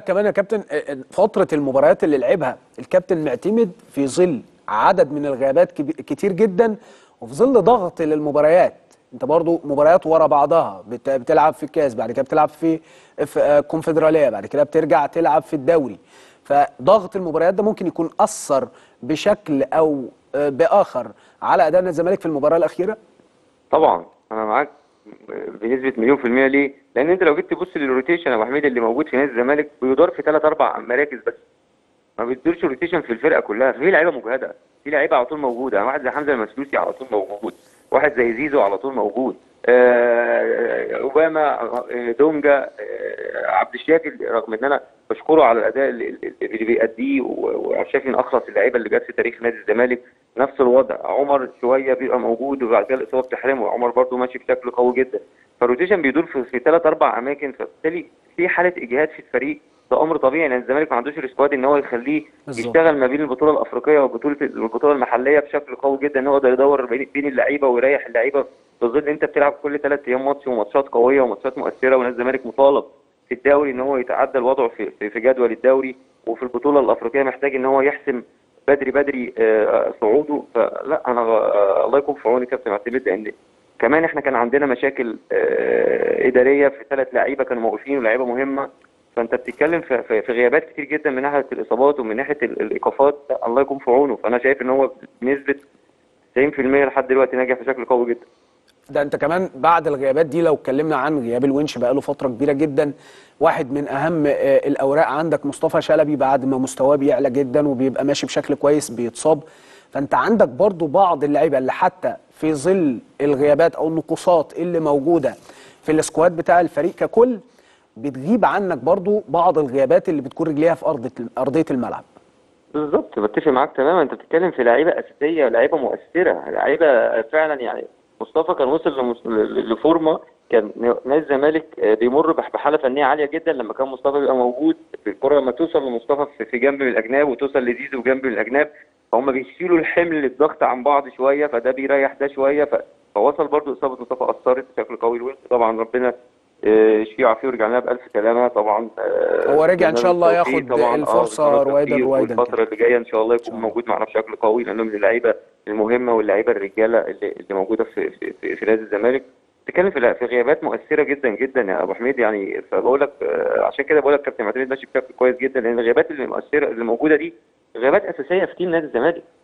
كمان يا كابتن فتره المباريات اللي لعبها الكابتن معتمد في ظل عدد من الغيابات كبي- كتير جدا وفي ظل ضغط للمباريات انت برضو مباريات ورا بعضها بت- بتلعب في الكاس بعد كده بتلعب في في آه، كونفدراليه بعد كده بترجع تلعب في الدوري فضغط المباريات ده ممكن يكون اثر بشكل او آه، باخر على اداء نادي الزمالك في المباراه الاخيره طبعا انا معاك بنسبه مليون في الميه ليه؟ لان انت لو جيت تبص للروتيشن يا ابو حميد اللي موجود في نادي الزمالك بيدار في ثلاث اربع مراكز بس ما بيدورش روتيشن في الفرقه كلها في لعيبه مجهده في لعيبه على طول موجوده يعني واحد زي حمزه المسلوسي على طول موجود واحد زي زيزو على طول موجود آه، اوباما آه، دونجا آه، عبد الشافي رغم ان انا بشكره على الاداء اللي, اللي بيأديه و- وعبد الشافي من اخلص اللعيبه اللي جت في تاريخ نادي الزمالك نفس الوضع عمر شويه بيبقى موجود وبعد كده الاصابه بتحرمه عمر برده ماشي بشكل قوي جدا فالروتيشن بيدور في, في ثلاث اربع اماكن فبالتالي في حاله اجهاد في الفريق ده امر طبيعي لان الزمالك ما عندوش السكواد ان هو يخليه بالظبط. يشتغل ما بين البطوله الافريقيه والبطوله البطوله المحليه بشكل قوي جدا ان هو يقدر يدور بين بين اللعيبه ويريح اللعيبه في ظل انت بتلعب كل ثلاث ايام ماتش وماتشات قويه وماتشات مؤثره ونادي الزمالك مطالب في الدوري ان هو يتعدى الوضع في في في جدول الدوري وفي البطوله الافريقيه محتاج ان هو يحسم بدري بدري آه، صعوده فلا انا آه، الله يكون في عوني كابتن معتمد لان كمان احنا كان عندنا مشاكل آه، اداريه في ثلاث لعيبه كانوا موقوفين ولاعيبه مهمه فانت بتتكلم في, في, في غيابات كتير جدا من ناحيه الاصابات ومن ناحيه ال- الايقافات لا، الله يكون في عونه فانا شايف ان هو بنسبه 90% لحد دلوقتي ناجح بشكل قوي جدا ده انت كمان بعد الغيابات دي لو اتكلمنا عن غياب الونش بقاله فتره كبيره جدا واحد من اهم آه، الاوراق عندك مصطفى شلبي بعد ما مستواه بيعلى جدا وبيبقى ماشي بشكل كويس بيتصاب فانت عندك برضو بعض اللعيبه اللي حتى في ظل الغيابات او النقصات اللي موجوده في السكواد بتاع الفريق ككل بتغيب عنك برضو بعض الغيابات اللي بتكون رجليها في ارض ارضيه الملعب بالظبط بتفق معاك تماما انت بتتكلم في لعيبه اساسيه لعيبه مؤثره لعيبه فعلا يعني مصطفى كان وصل لمس- ل- لفورمه كان نادي الزمالك آه، بيمر بح- بحاله فنيه عاليه جدا لما كان مصطفى بيبقى موجود الكره لما توصل لمصطفى في- في جنب من الاجناب وتوصل لزيزو جنب من الاجناب فهم بيشيلوا الحمل الضغط عن بعض شويه فده بيريح ده شويه ف- فوصل برضو اصابه مصطفى اثرت بشكل قوي الويل طبعا ربنا آه، يشفيه ويعافيه ويرجع لنا بالف سلامه طبعا آه، هو رجع إن شاء الله بالتوفيق ياخد طبعاً. آه، الفرصة بالتوفيق رويدا رويدا والفتره اللي جايه ان شاء الله شاء يكون الله. موجود معنا بشكل قوي لانه من اللعيبه المهمه واللعيبه الرجاله اللي, اللي موجوده في في, في, في نادي الزمالك بتتكلم في في غيابات مؤثره جدا جدا يا ابو حميد يعني فبقول لك آه، عشان كده بقول لك كابتن معتمد ماشي بشكل كويس جدا لان الغيابات اللي مؤثره اللي موجوده دي غيابات اساسيه في تيم نادي الزمالك